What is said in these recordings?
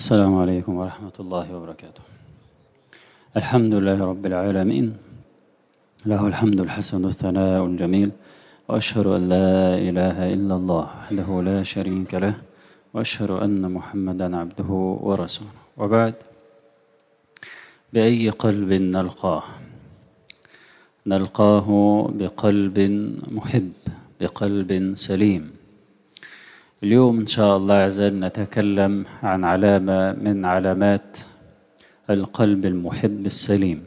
السلام عليكم ورحمة الله وبركاته الحمد لله رب العالمين له الحمد الحسن والثناء الجميل وأشهد أن لا إله إلا الله وحده لا شريك له وأشهد أن محمدا عبده ورسوله وبعد بأي قلب نلقاه نلقاه بقلب محب بقلب سليم اليوم إن شاء الله عز وجل نتكلم عن علامة من علامات القلب المحب السليم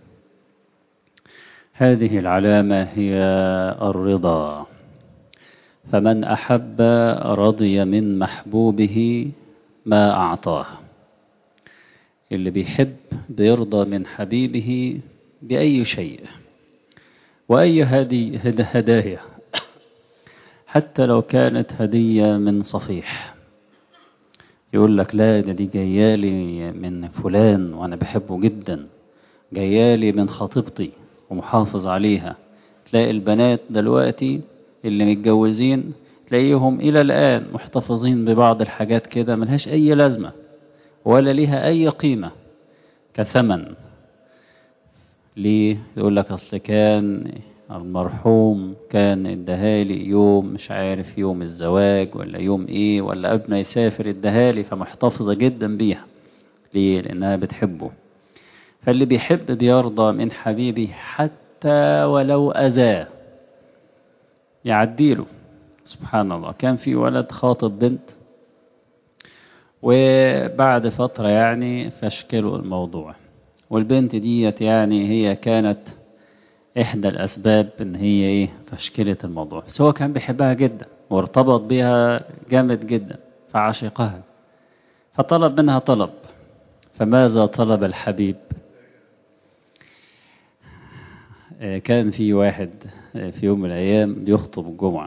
هذه العلامة هي الرضا فمن أحب رضي من محبوبه ما أعطاه اللي بيحب بيرضى من حبيبه بأي شيء وأي هدي هدايا حتى لو كانت هدية من صفيح يقول لك لا ده دي جايالي من فلان وأنا بحبه جدا جايالي من خطيبتي ومحافظ عليها تلاقي البنات دلوقتي اللي متجوزين تلاقيهم إلى الآن محتفظين ببعض الحاجات كده ملهاش أي لازمة ولا ليها أي قيمة كثمن ليه يقول لك أصل كان المرحوم كان ادهالي يوم مش عارف يوم الزواج ولا يوم ايه ولا قبل ما يسافر ادهالي فمحتفظة جدا بيها ليه لانها بتحبه فاللي بيحب بيرضى من حبيبه حتى ولو اذاه يعديله سبحان الله كان في ولد خاطب بنت وبعد فترة يعني فشكلوا الموضوع والبنت ديت يعني هي كانت إحدى الأسباب إن هي إيه تشكيلة الموضوع بس هو كان بيحبها جدا وارتبط بها جامد جدا فعشقها فطلب منها طلب فماذا طلب الحبيب كان في واحد في يوم من الأيام بيخطب الجمعة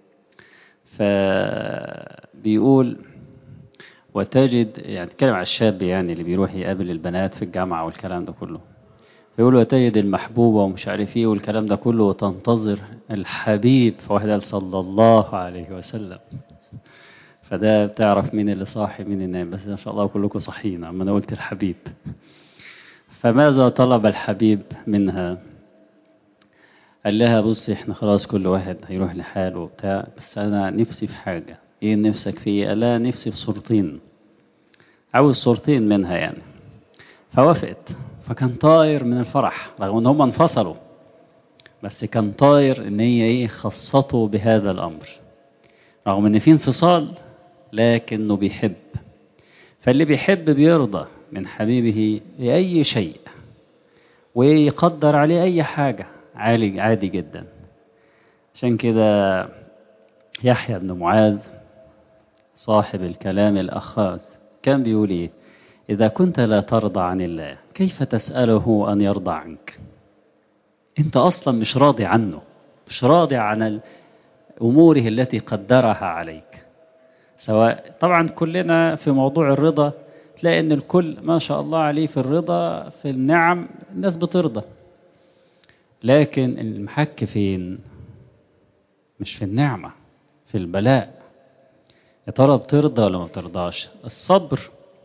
فبيقول وتجد يعني تكلم على الشاب يعني اللي بيروح يقابل البنات في الجامعة والكلام ده كله يقول وتجد المحبوبة ومش عارف ايه والكلام ده كله وتنتظر الحبيب فواحد قال صلى الله عليه وسلم فده بتعرف مين اللي صاحي مين النايم بس ان شاء الله كلكم صحيين اما انا قلت الحبيب فماذا طلب الحبيب منها قال لها بصي احنا خلاص كل واحد هيروح لحاله وبتاع بس انا نفسي في حاجة ايه نفسك فيه قال لها نفسي في صورتين عاوز صورتين منها يعني فوافقت فكان طاير من الفرح رغم ان هم انفصلوا بس كان طاير ان هي ايه خصته بهذا الامر رغم ان في انفصال لكنه بيحب فاللي بيحب بيرضى من حبيبه بأي شيء ويقدر عليه أي حاجة عالي عادي جدا عشان كده يحيى بن معاذ صاحب الكلام الأخاذ كان بيقول إيه إذا كنت لا ترضى عن الله كيف تسأله أن يرضى عنك أنت أصلا مش راضي عنه مش راضي عن أموره التي قدرها عليك سواء طبعا كلنا في موضوع الرضا تلاقي أن الكل ما شاء الله عليه في الرضا في النعم الناس بترضى لكن المحك فين مش في النعمة في البلاء يا ترى بترضى ولا ما بترضاش الصبر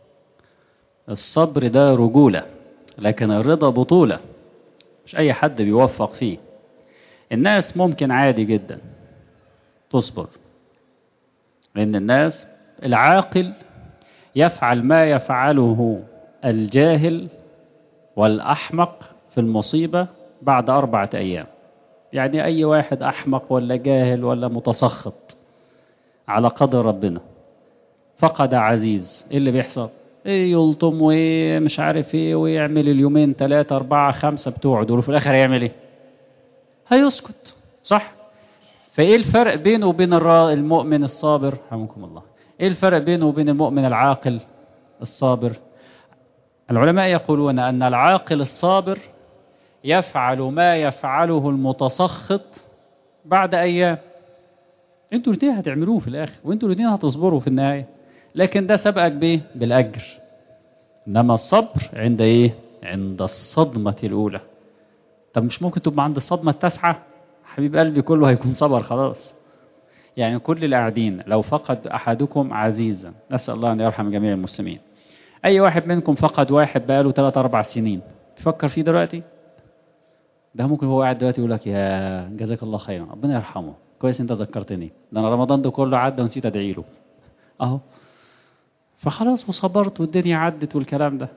الصبر ده رجولة لكن الرضا بطولة مش أي حد بيوفق فيه الناس ممكن عادي جدا تصبر لأن الناس العاقل يفعل ما يفعله الجاهل والأحمق في المصيبة بعد أربعة أيام يعني أي واحد أحمق ولا جاهل ولا متسخط على قدر ربنا فقد عزيز إيه اللي بيحصل إيه يلطم ومش عارف ايه ويعمل اليومين ثلاثة أربعة خمسة بتوعه دول وفي الآخر هيعمل ايه؟ هيسكت صح؟ فايه الفرق بينه وبين المؤمن الصابر؟ رحمكم الله. ايه الفرق بينه وبين المؤمن العاقل الصابر؟ العلماء يقولون أن العاقل الصابر يفعل ما يفعله المتسخط بعد أيام. انتوا الاثنين هتعملوه في الآخر وانتوا الاثنين هتصبروا في النهاية. لكن ده سبقك بايه بالاجر انما الصبر عند ايه عند الصدمة الاولى طب مش ممكن تبقى عند الصدمة التاسعة حبيب قلبي كله هيكون صبر خلاص يعني كل اللي قاعدين لو فقد احدكم عزيزا نسأل الله ان يرحم جميع المسلمين اي واحد منكم فقد واحد بقاله 3 4 سنين تفكر فيه دلوقتي ده ممكن هو قاعد دلوقتي يقول لك يا جزاك الله خيرا ربنا يرحمه كويس انت ذكرتني ده انا رمضان ده كله عدى ونسيت ادعي له اهو فخلاص وصبرت والدنيا عدت والكلام ده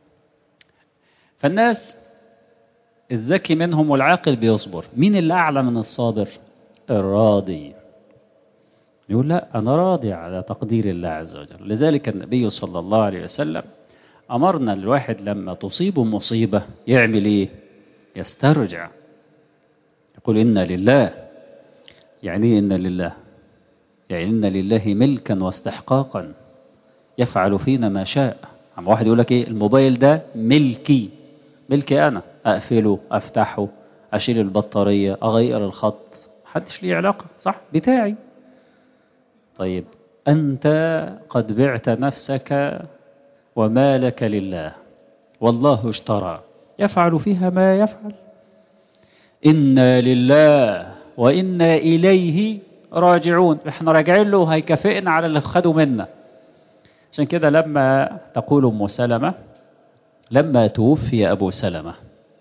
فالناس الذكي منهم والعاقل بيصبر مين اللي اعلى من الصابر الراضي يقول لا انا راضي على تقدير الله عز وجل لذلك النبي صلى الله عليه وسلم امرنا الواحد لما تصيبه مصيبه يعمل ايه يسترجع يقول إنا لله يعني إيه إنا لله يعني إن لله ملكا واستحقاقا يفعل فينا ما شاء عم واحد يقول لك إيه الموبايل ده ملكي ملكي أنا أقفله أفتحه أشيل البطارية أغير الخط محدش ليه علاقة صح بتاعي طيب أنت قد بعت نفسك ومالك لله والله اشترى يفعل فيها ما يفعل إنا لله وإنا إليه راجعون احنا راجعين له هيكافئنا على اللي خده منا عشان كده لما تقول أم سلمة لما توفي أبو سلمة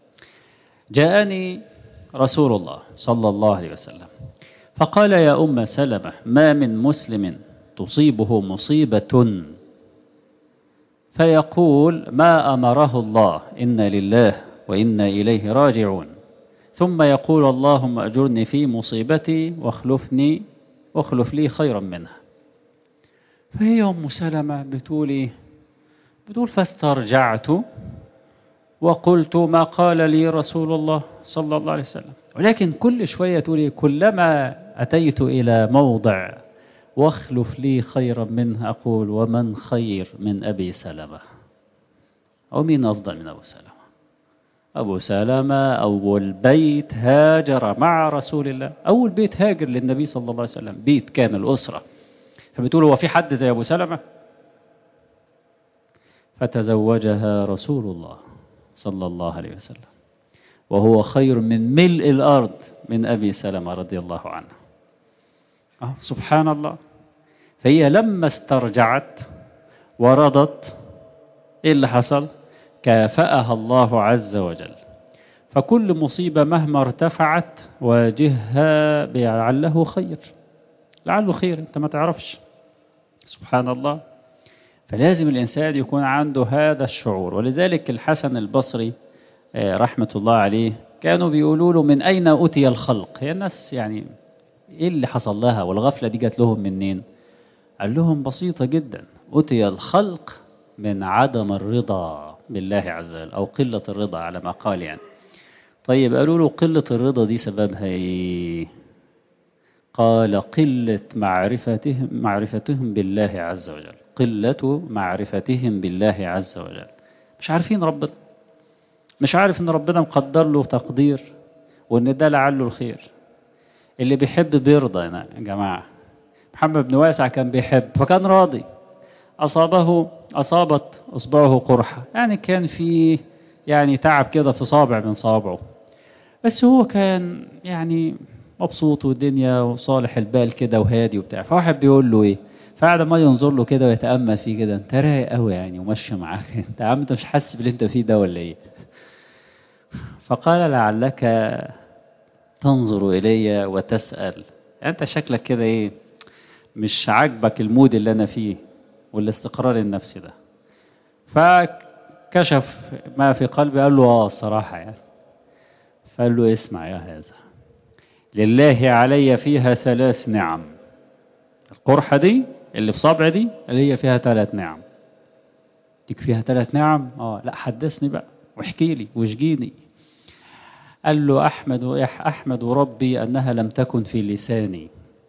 جاءني رسول الله صلى الله عليه وسلم فقال يا أم سلمة ما من مسلم تصيبه مصيبة فيقول ما أمره الله إنا لله وإنا إليه راجعون ثم يقول اللهم أجرني في مصيبتي واخلفني واخلف لي خيرا منها فهي أم سلمة بتقول إيه بتقول فاسترجعت وقلت ما قال لي رسول الله صلى الله عليه وسلم ولكن كل شوية تقول إيه كلما أتيت إلى موضع واخلف لي خيرا منه أقول ومن خير من أبي سلمة أو مين أفضل من أبو سلمة أبو سلمة أول بيت هاجر مع رسول الله أول بيت هاجر للنبي صلى الله عليه وسلم بيت كامل أسرة فبتقول هو في حد زي أبو سلمة فتزوجها رسول الله صلى الله عليه وسلم وهو خير من ملء الأرض من أبي سلمة رضي الله عنه أه سبحان الله فهي لما استرجعت ورضت إيه اللي حصل كافأها الله عز وجل فكل مصيبة مهما ارتفعت واجهها لعله خير لعله خير انت ما تعرفش سبحان الله فلازم الإنسان يكون عنده هذا الشعور ولذلك الحسن البصري رحمة الله عليه كانوا بيقولوا له من أين أتي الخلق هي الناس يعني إيه اللي حصل لها والغفلة دي جات لهم منين قال لهم بسيطة جدا أتي الخلق من عدم الرضا بالله عز وجل أو قلة الرضا على ما قال يعني طيب قالوا له قلة الرضا دي سببها إيه قال قلة معرفتهم معرفتهم بالله عز وجل قلة معرفتهم بالله عز وجل مش عارفين ربنا مش عارف ان ربنا مقدر له تقدير وان ده لعله الخير اللي بيحب بيرضى يا جماعة محمد بن واسع كان بيحب فكان راضي أصابه أصابت إصبعه قرحة يعني كان في يعني تعب كده في صابع من صابعه بس هو كان يعني مبسوط والدنيا وصالح البال كده وهادي وبتاع فواحد بيقول له ايه فقعد ما ينظر له كده ويتأمل فيه كده انت رايق قوي يعني وماشي معاك انت عم انت مش حاسس باللي انت فيه ده ولا ايه فقال لعلك تنظر إلي وتسأل أنت شكلك كده إيه مش عاجبك المود اللي أنا فيه والاستقرار النفسي ده فكشف ما في قلبي قال له آه الصراحة يعني فقال له اسمع يا هذا لله علي فيها ثلاث نعم القرحة دي اللي في صبعي دي اللي هي فيها ثلاث نعم ديك فيها ثلاث نعم اه لا حدثني بقى واحكي لي واشجيني قال له أحمد أحمد ربي أنها لم تكن في لساني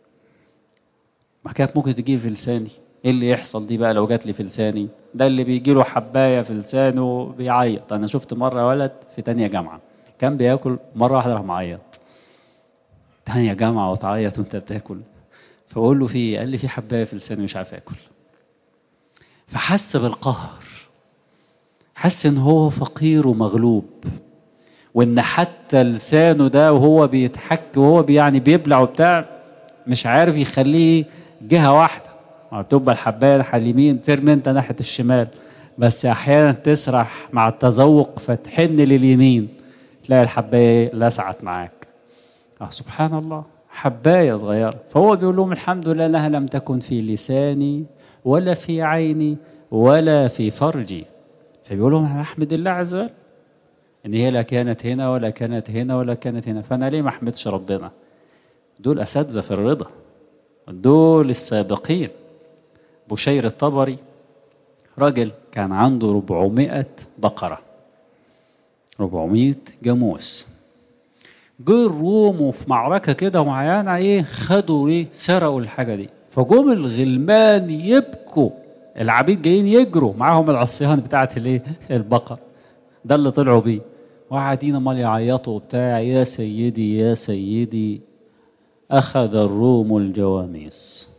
ما كانت ممكن تجي في لساني ايه اللي يحصل دي بقى لو جات لي في لساني ده اللي بيجي له حبايه في لسانه بيعيط انا شفت مره ولد في تانية جامعه كان بياكل مره واحده راح معيط تانية جامعه وتعيط وانت بتاكل فبقول له في قال لي في حبايه في لساني مش عارف اكل فحس بالقهر حس ان هو فقير ومغلوب وان حتى لسانه ده وهو بيتحك وهو يعني بيبلع وبتاع مش عارف يخليه جهه واحده تبقى الحبايه ناحيه اليمين ترمي انت ناحيه الشمال بس احيانا تسرح مع التذوق فتحن لليمين تلاقي الحبايه لسعت معاك اه سبحان الله حبايه صغيره فهو بيقول لهم الحمد لله انها لم تكن في لساني ولا في عيني ولا في فرجي فبيقول لهم انا احمد الله عز وجل ان هي لا كانت هنا ولا كانت هنا ولا كانت هنا فانا ليه ما احمدش ربنا دول اساتذه في الرضا دول السابقين بشير الطبري راجل كان عنده 400 بقرة 400 جاموس جه الروم وفي معركة كده معينة ايه خدوا ايه سرقوا الحاجة دي فجم الغلمان يبكوا العبيد جايين يجروا معاهم العصيان بتاعت الايه البقر ده اللي طلعوا بيه وقاعدين امال يعيطوا بتاع يا سيدي يا سيدي اخذ الروم الجواميس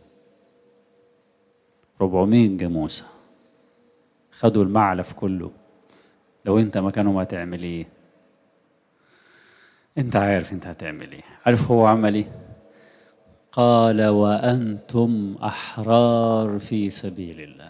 400 جاموسه خدوا المعلف كله لو انت مكانهم هتعمل ايه انت عارف انت هتعمل ايه عارف هو عمل ايه قال وانتم احرار في سبيل الله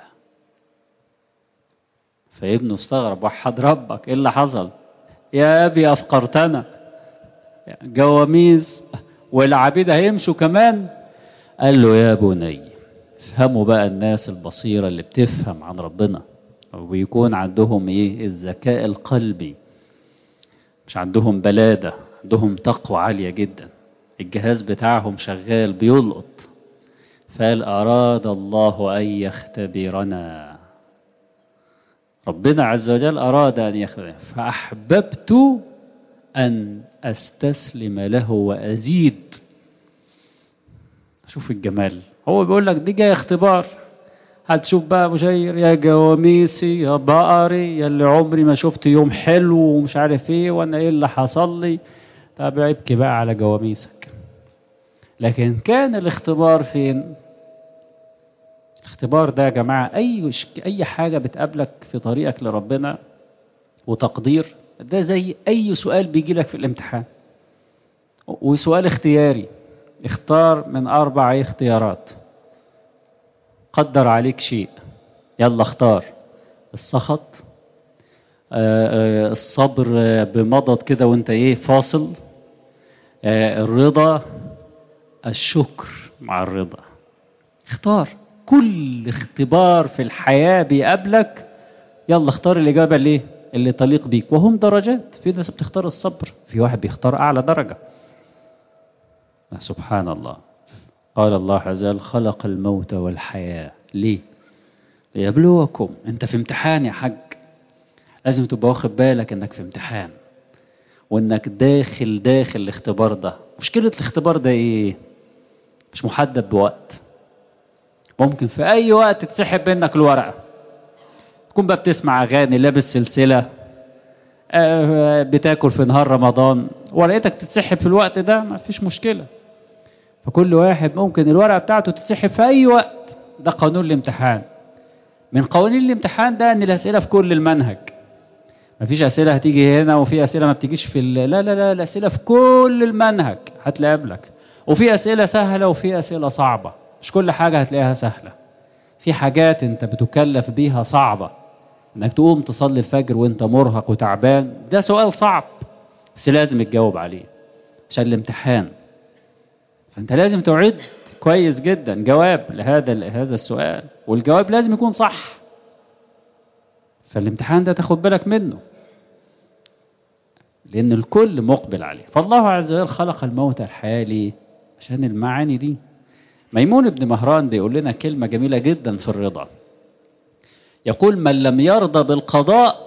فابنه استغرب وحد ربك ايه اللي حصل يا ابي افقرتنا جواميس والعبيد هيمشوا كمان قال له يا بني فهموا بقى الناس البصيره اللي بتفهم عن ربنا ويكون عندهم ايه الذكاء القلبي مش عندهم بلادة عندهم تقوى عالية جدا الجهاز بتاعهم شغال بيلقط فقال أراد الله أن يختبرنا ربنا عز وجل أراد أن يختبرنا فأحببت أن أستسلم له وأزيد شوف الجمال هو بيقول لك دي جاي اختبار هتشوف بقى مشير يا جواميسي يا بقري يا اللي عمري ما شفت يوم حلو ومش عارف ايه وانا ايه اللي حصل لي طب ابكي بقى على جواميسك لكن كان الاختبار فين الاختبار ده يا جماعة أي أي حاجة بتقابلك في طريقك لربنا وتقدير ده زي أي سؤال بيجي لك في الامتحان وسؤال اختياري اختار من أربع اختيارات قدر عليك شيء يلا اختار السخط آه، آه، الصبر آه، بمضض كده وانت ايه فاصل الرضا الشكر مع الرضا اختار كل اختبار في الحياة بيقابلك يلا اختار الإجابة اللي اللي تليق بيك وهم درجات في ناس بتختار الصبر في واحد بيختار أعلى درجة سبحان الله قال الله عز وجل خلق الموت والحياة ليه ليبلوكم انت في امتحان يا حاج لازم تبقى واخد بالك انك في امتحان وانك داخل داخل الاختبار ده مشكلة الاختبار ده ايه مش محدد بوقت ممكن في اي وقت تسحب منك الورقة تكون بقى بتسمع اغاني لابس سلسلة بتاكل في نهار رمضان ورقتك تتسحب في الوقت ده ما فيش مشكلة فكل واحد ممكن الورقة بتاعته تتسحب في أي وقت ده قانون الامتحان من قوانين الامتحان ده ان الأسئلة في كل المنهج مفيش أسئلة هتيجي هنا وفي أسئلة ما بتجيش في لا لا لا الأسئلة في كل المنهج هتلاقي قبلك وفي أسئلة سهلة وفي أسئلة صعبة مش كل حاجة هتلاقيها سهلة في حاجات انت بتكلف بيها صعبة انك تقوم تصلي الفجر وانت مرهق وتعبان ده سؤال صعب بس لازم تجاوب عليه عشان الامتحان فانت لازم تعد كويس جدا جواب لهذا هذا السؤال والجواب لازم يكون صح فالامتحان ده تاخد بالك منه لان الكل مقبل عليه فالله عز وجل خلق الموت الحياة ليه عشان المعاني دي ميمون بن مهران بيقول لنا كلمة جميلة جدا في الرضا يقول من لم يرضى بالقضاء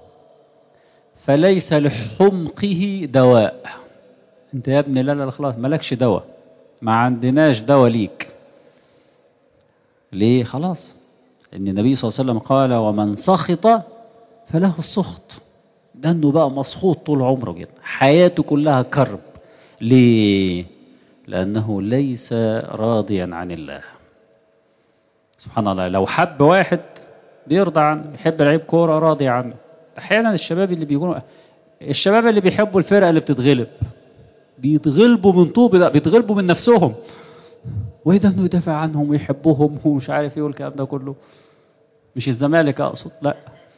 فليس لحمقه دواء انت يا ابني لا لا خلاص مالكش دواء ما عندناش دواء ليك ليه خلاص ان النبي صلى الله عليه وسلم قال ومن سخط فله السخط ده انه بقى مسخوط طول عمره جدا حياته كلها كرب ليه لانه ليس راضيا عن الله سبحان الله لو حب واحد بيرضى عنه يحب لعيب كوره راضي عنه احيانا الشباب اللي بيكونوا الشباب اللي بيحبوا الفرقه اللي بتتغلب بيتغلبوا من طوب ده بيتغلبوا من نفسهم وايه ده انه يدافع عنهم ويحبهم ومش عارف ايه والكلام ده كله مش الزمالك اقصد لا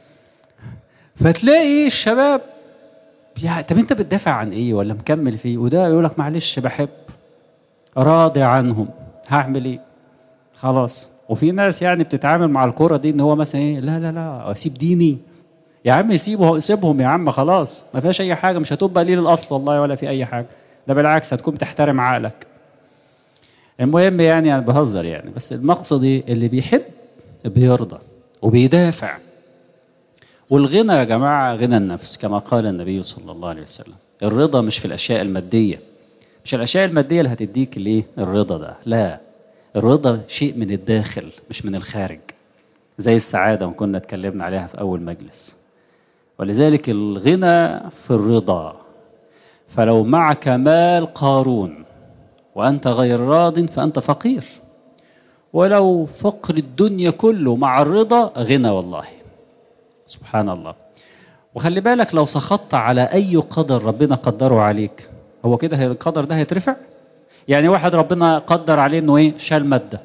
فتلاقي الشباب يعني طب انت بتدافع عن ايه ولا مكمل فيه وده يقول لك معلش بحب راضي عنهم هعمل ايه خلاص وفي ناس يعني بتتعامل مع الكرة دي ان هو مثلا ايه لا لا لا اسيب ديني يا عم سيبه سيبهم يا عم خلاص ما فيهاش اي حاجه مش هتبقى قليل الاصل والله ولا في اي حاجه ده بالعكس هتكون بتحترم عقلك المهم يعني انا بهزر يعني بس المقصد ايه اللي بيحب بيرضى وبيدافع والغنى يا جماعه غنى النفس كما قال النبي صلى الله عليه وسلم الرضا مش في الاشياء الماديه مش الاشياء الماديه اللي هتديك الايه الرضا ده لا الرضا شيء من الداخل مش من الخارج زي السعاده وكنا اتكلمنا عليها في اول مجلس ولذلك الغنى في الرضا فلو معك مال قارون وأنت غير راض فأنت فقير ولو فقر الدنيا كله مع الرضا غنى والله سبحان الله وخلي بالك لو سخطت على أي قدر ربنا قدره عليك هو كده القدر ده هيترفع يعني واحد ربنا قدر عليه انه ايه شال ماده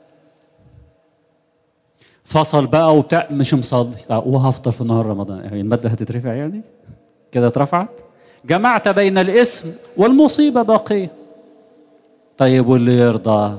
فصل بقى وبتاع مش مصلي وهفطر في نهار رمضان الماده هتترفع يعني كده اترفعت جمعت بين الاسم والمصيبه باقيه طيب واللي يرضى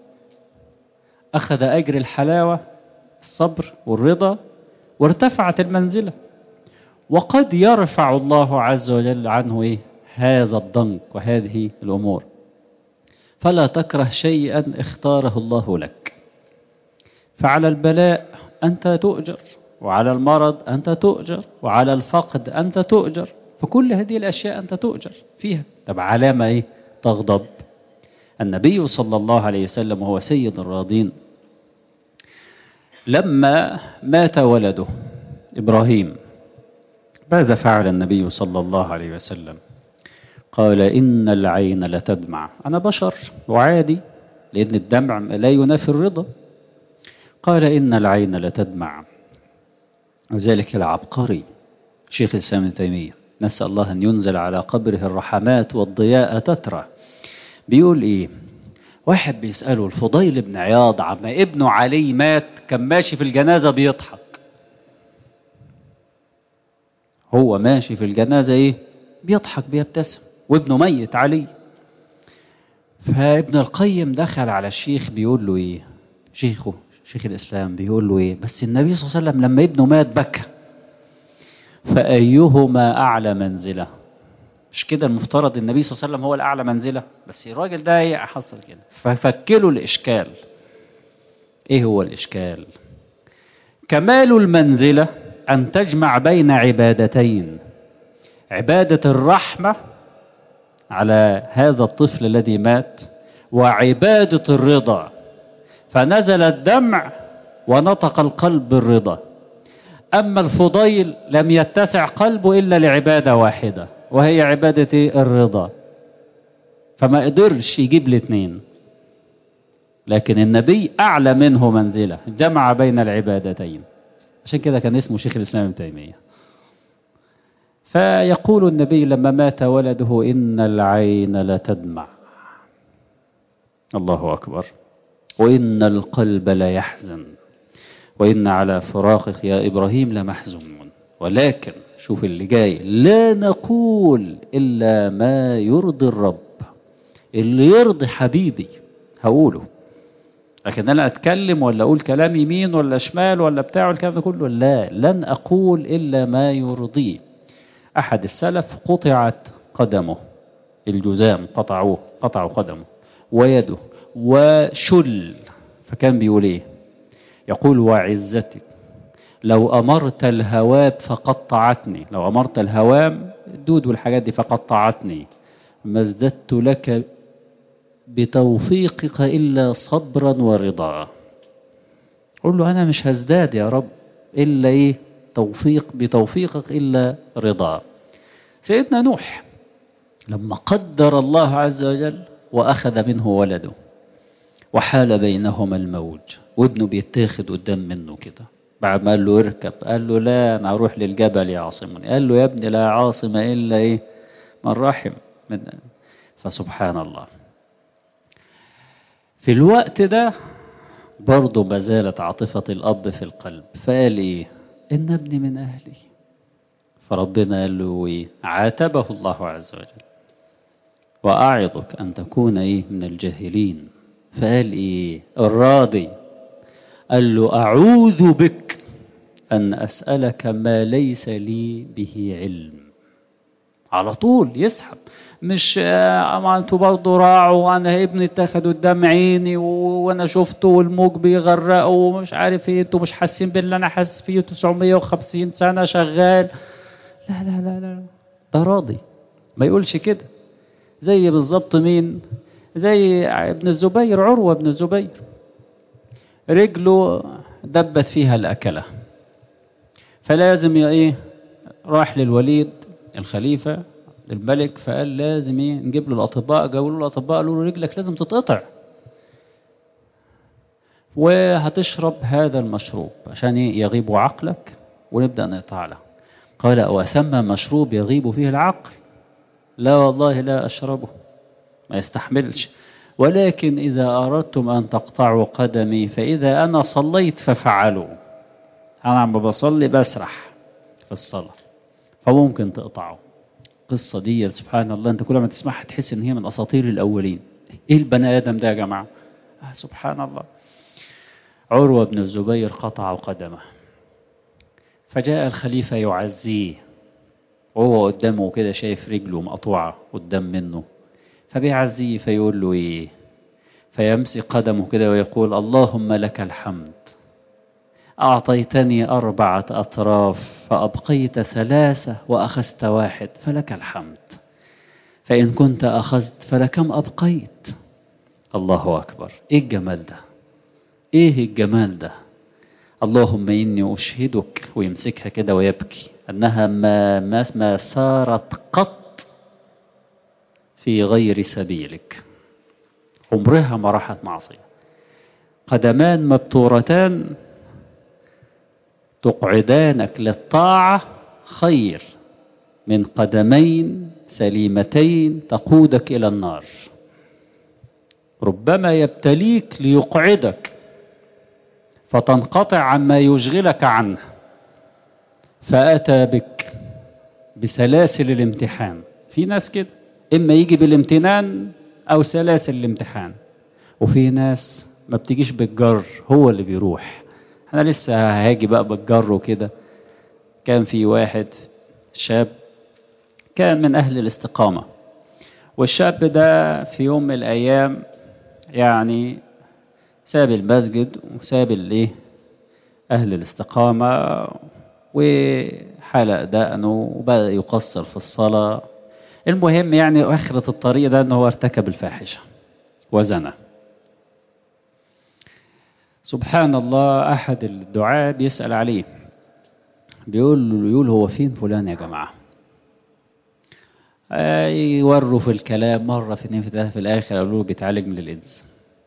اخذ اجر الحلاوه الصبر والرضا وارتفعت المنزله وقد يرفع الله عز وجل عنه ايه هذا الضنك وهذه الامور فلا تكره شيئا اختاره الله لك فعلى البلاء أنت تؤجر وعلى المرض أنت تؤجر وعلى الفقد أنت تؤجر فكل هذه الأشياء أنت تؤجر فيها طب على ما إيه تغضب النبي صلى الله عليه وسلم وهو سيد الراضين لما مات ولده إبراهيم ماذا فعل النبي صلى الله عليه وسلم قال إن العين لتدمع أنا بشر وعادي لأن الدمع لا ينافي الرضا قال إن العين لتدمع وذلك العبقري شيخ الإسلام ابن تيمية نسأل الله أن ينزل على قبره الرحمات والضياء تترى بيقول إيه واحد بيسأله الفضيل بن عياض عما ابنه علي مات كان ماشي في الجنازة بيضحك هو ماشي في الجنازة إيه بيضحك بيبتسم وابنه ميت علي فابن القيم دخل على الشيخ بيقول له ايه شيخه شيخ الاسلام بيقول له ايه بس النبي صلى الله عليه وسلم لما ابنه مات بكى فايهما اعلى منزله مش كده المفترض النبي صلى الله عليه وسلم هو الاعلى منزله بس الراجل ده ايه حصل كده ففكله الاشكال ايه هو الاشكال كمال المنزله ان تجمع بين عبادتين عباده الرحمه على هذا الطفل الذي مات وعبادة الرضا فنزل الدمع ونطق القلب بالرضا أما الفضيل لم يتسع قلبه إلا لعبادة واحدة وهي عبادة الرضا فما قدرش يجيب الاثنين لكن النبي أعلى منه منزلة جمع بين العبادتين عشان كده كان اسمه شيخ الإسلام ابن تيمية فيقول النبي لما مات ولده إن العين لتدمع الله أكبر وإن القلب ليحزن وإن على فراقك يا إبراهيم لمحزونون ولكن شوف اللي جاي لا نقول إلا ما يرضي الرب اللي يرضي حبيبي هقوله لكن أنا أتكلم ولا أقول كلام يمين ولا شمال ولا بتاع الكلام ده كله لا لن أقول إلا ما يرضيه أحد السلف قطعت قدمه الجزام قطعوه قطعوا قدمه ويده وشل فكان بيقول ايه يقول وعزتك لو أمرت الهواب فقطعتني لو أمرت الهوام الدود والحاجات دي فقطعتني ما ازددت لك بتوفيقك إلا صبرا ورضا قل له أنا مش هزداد يا رب إلا إيه توفيق بتوفيقك إلا رضا سيدنا نوح لما قدر الله عز وجل وأخذ منه ولده وحال بينهما الموج وابنه بيتاخد قدام منه كده بعد ما قال له اركب قال له لا انا اروح للجبل يعصمني قال له يا ابني لا عاصم الا ايه من رحم من فسبحان الله في الوقت ده برضه ما زالت عاطفة الأب في القلب فقال إيه إن ابني من أهلي فربنا قال له إيه عاتبه الله عز وجل وأعظك أن تكون إيه من الجاهلين فقال إيه الراضي قال له أعوذ بك أن أسألك ما ليس لي به علم على طول يسحب مش آه انتوا برضه راعوا انا ابني اتاخد قدام عيني وانا شفته والموج بيغرقه ومش عارف ايه انتوا مش حاسين باللي انا حاسس فيه 950 سنه شغال لا لا لا لا ده راضي ما يقولش كده زي بالظبط مين زي ابن الزبير عروه بن الزبير رجله دبت فيها الاكله فلازم ايه راح للوليد الخليفه الملك فقال لازم ايه نجيب له الاطباء جابوا له الاطباء قالوا له رجلك لازم تتقطع وهتشرب هذا المشروب عشان ايه يغيب عقلك ونبدا نقطع له قال وثم مشروب يغيب فيه العقل لا والله لا اشربه ما يستحملش ولكن اذا اردتم ان تقطعوا قدمي فاذا انا صليت ففعلوا انا عم بصلي بسرح في الصلاه فممكن تقطعوا القصة دي سبحان الله انت كل ما تسمعها تحس ان هي من اساطير الاولين ايه البني ادم ده يا جماعة آه سبحان الله عروة بن الزبير قطع قدمه فجاء الخليفة يعزيه وهو قدامه كده شايف رجله مقطوعة قدام منه فبيعزيه فيقول له ايه فيمسك قدمه كده ويقول اللهم لك الحمد أعطيتني أربعة أطراف فأبقيت ثلاثة وأخذت واحد فلك الحمد فإن كنت أخذت فلكم أبقيت الله أكبر إيه الجمال ده إيه الجمال ده اللهم إني أشهدك ويمسكها كده ويبكي أنها ما, ما, ما سارت قط في غير سبيلك عمرها ما راحت معصية قدمان مبتورتان تقعدانك للطاعة خير من قدمين سليمتين تقودك إلى النار ربما يبتليك ليقعدك فتنقطع عما يشغلك عنه فأتى بك بسلاسل الامتحان في ناس كده إما يجي بالامتنان أو سلاسل الامتحان وفي ناس ما بتجيش بالجر هو اللي بيروح انا لسه هاجي بقى بالجر وكده كان في واحد شاب كان من اهل الاستقامة والشاب ده في يوم من الايام يعني ساب المسجد وساب الايه اهل الاستقامة وحلق دقنه وبدأ يقصر في الصلاة المهم يعني اخرة الطريق ده ان هو ارتكب الفاحشة وزنه سبحان الله أحد الدعاء بيسأل عليه بيقول له يقول هو فين فلان يا جماعة يوروا في الكلام مرة في اثنين في ثلاثة في الآخر قالوا له بيتعالج من الإنس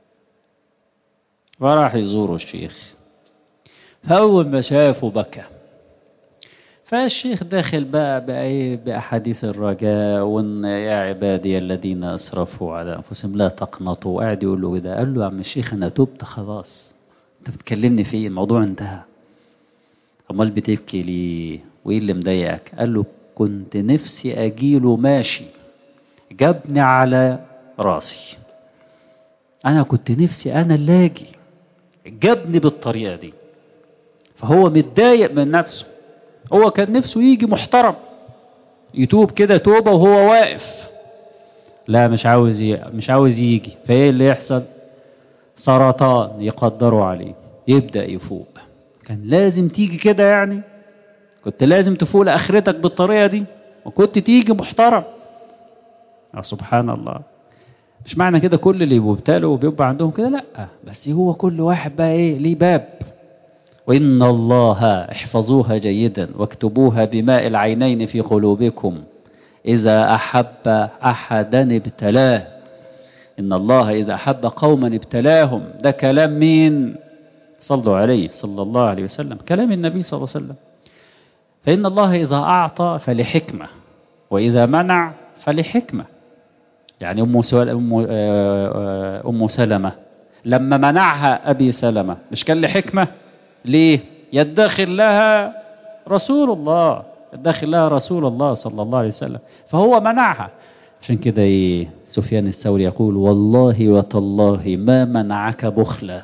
فراح يزوروا الشيخ فأول ما شافه بكى فالشيخ داخل بقى بأي بأحاديث الرجاء وإن يا عبادي الذين أسرفوا على أنفسهم لا تقنطوا وقاعد يقول له كده قال له يا عم الشيخ أنا تبت خلاص أنت بتكلمني في إيه الموضوع انتهى أمال بتبكي ليه وإيه اللي مضايقك قال له كنت نفسي أجيله ماشي جابني على راسي أنا كنت نفسي أنا اللي أجي جابني بالطريقة دي فهو متضايق من نفسه هو كان نفسه يجي محترم يتوب كده توبة وهو واقف لا مش عاوز ي... مش عاوز يجي فايه اللي يحصل سرطان يقدروا عليه يبدأ يفوق كان لازم تيجي كده يعني كنت لازم تفوق لآخرتك بالطريقة دي وكنت تيجي محترم يا سبحان الله مش معنى كده كل اللي بيبتلوا وبيبقى عندهم كده لا بس هو كل واحد بقى ايه ليه باب وإن الله احفظوها جيدا واكتبوها بماء العينين في قلوبكم إذا أحب أحدا ابتلاه إن الله إذا أحب قوما ابتلاهم ده كلام مين صلوا عليه صلى الله عليه وسلم كلام النبي صلى الله عليه وسلم فإن الله إذا أعطى فلحكمة وإذا منع فلحكمة يعني أم, أم, أم سلمة لما منعها أبي سلمة مش كان لحكمة ليه يدخل لها رسول الله يدخل لها رسول الله صلى الله عليه وسلم فهو منعها عشان كده ايه سفيان الثوري يقول والله وتالله ما منعك بخلا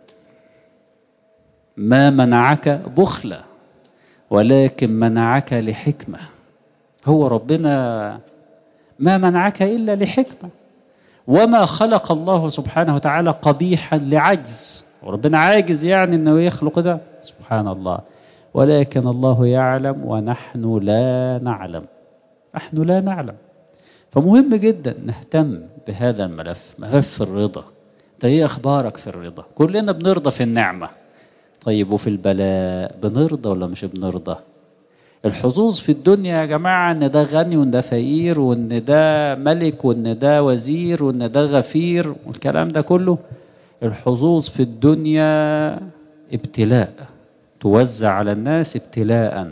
ما منعك بخلا ولكن منعك لحكمة هو ربنا ما منعك إلا لحكمة وما خلق الله سبحانه وتعالى قبيحا لعجز وربنا عاجز يعني انه يخلق ده سبحان الله ولكن الله يعلم ونحن لا نعلم نحن لا نعلم فمهم جدا نهتم بهذا الملف ملف الرضا انت ايه اخبارك في الرضا كلنا بنرضى في النعمة طيب وفي البلاء بنرضى ولا مش بنرضى الحظوظ في الدنيا يا جماعة ان ده غني وان ده فقير وان ده ملك وان ده وزير وان ده غفير والكلام ده كله الحظوظ في الدنيا ابتلاء توزع على الناس ابتلاء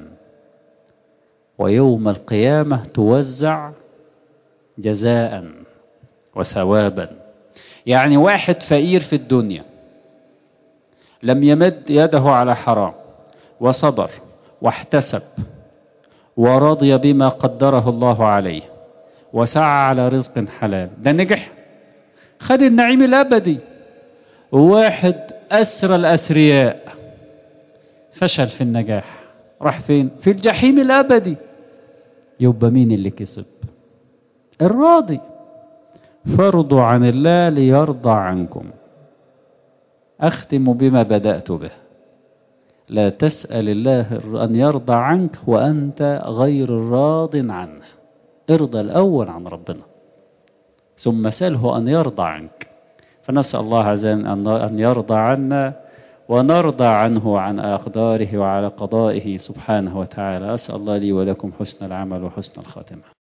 ويوم القيامة توزع جزاء وثوابا يعني واحد فقير في الدنيا لم يمد يده على حرام وصبر واحتسب ورضي بما قدره الله عليه وسعى على رزق حلال ده نجح خد النعيم الأبدي واحد أسرى الأسرياء فشل في النجاح راح فين في الجحيم الأبدي يبقى مين اللي كسب الراضي فارضوا عن الله ليرضى عنكم أختم بما بدأت به لا تسأل الله أن يرضى عنك وأنت غير راض عنه ارضى الأول عن ربنا ثم سأله أن يرضى عنك فنسأل الله عز وجل أن يرضى عنا ونرضى عنه وعن أقداره وعلى قضائه سبحانه وتعالى أسأل الله لي ولكم حسن العمل وحسن الخاتمة